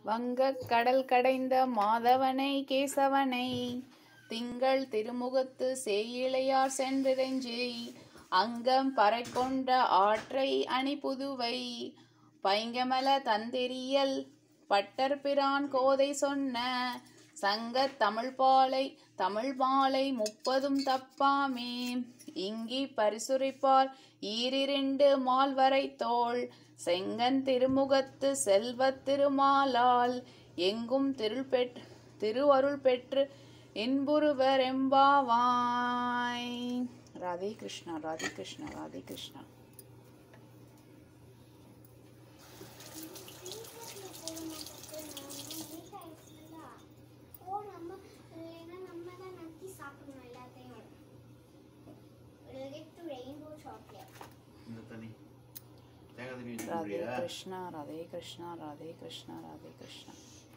வங்கக் கடல் கடைந்த மாதவனை கேசவனை திங்கள் திருமுகத்து சேயிழையார் சென்றிறைஞ்சி அங்கம் பறைகொண்ட ஆற்றை அணிபுதுவை பைங்கமல தந்திரியல் பட்டர்பிரான் கோதை சொன்ன சங்கத் தமிழ்பாலை தமிழ் மாலை முப்பதும் தப்பாமே இங்கி பரிசுரைப்பார் ஈரிரண்டு மால்வரை தோள் செங்கன் திருமுகத்து செல்வத் திருமாலால் எங்கும் திருள் பெற் திருவருள் பெற்று இன்புருவர் எம்பாவாய் ராதே கிருஷ்ணா ராதே கிருஷ்ணா ராதே கிருஷ்ணா ஓ நம்ம இல்லைன்னா நம்ம தான் நக்கி சாப்பிடணும் எல்லாத்தையும் We'll get to rainbow chocolate. இந்த தண்ணி தேங்காய் தண்ணி ராதே வச்சுக்கிறியா கிருஷ்ணா ராதே கிருஷ்ணா ராதே கிருஷ்ணா ராதே கிருஷ்ணா